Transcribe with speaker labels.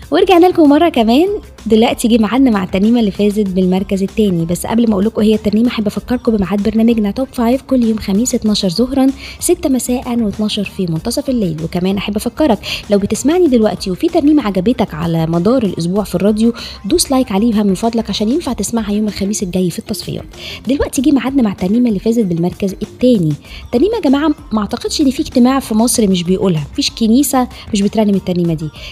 Speaker 1: ورجعنا لكم مرة كمان دلوقتي جه ميعادنا مع الترنيمة اللي فازت بالمركز الثاني بس قبل ما اقول لكم هي الترنيمة احب افكركم بميعاد برنامجنا توب 5 كل يوم خميس 12 ظهرا 6 مساء و12 في منتصف الليل وكمان احب افكرك لو بتسمعني دلوقتي وفي ترنيمة عجبتك على مدار الاسبوع في الراديو دوس لايك عليها من فضلك عشان ينفع تسمعها يوم الخميس الجاي في التصفيات دلوقتي جه ميعادنا مع الترنيمة اللي فازت بالمركز الثاني ترنيمة يا جماعة ما اعتقدش ان في اجتماع في مصر مش بيقولها مفيش كنيسة مش بترنم الترنيمة دي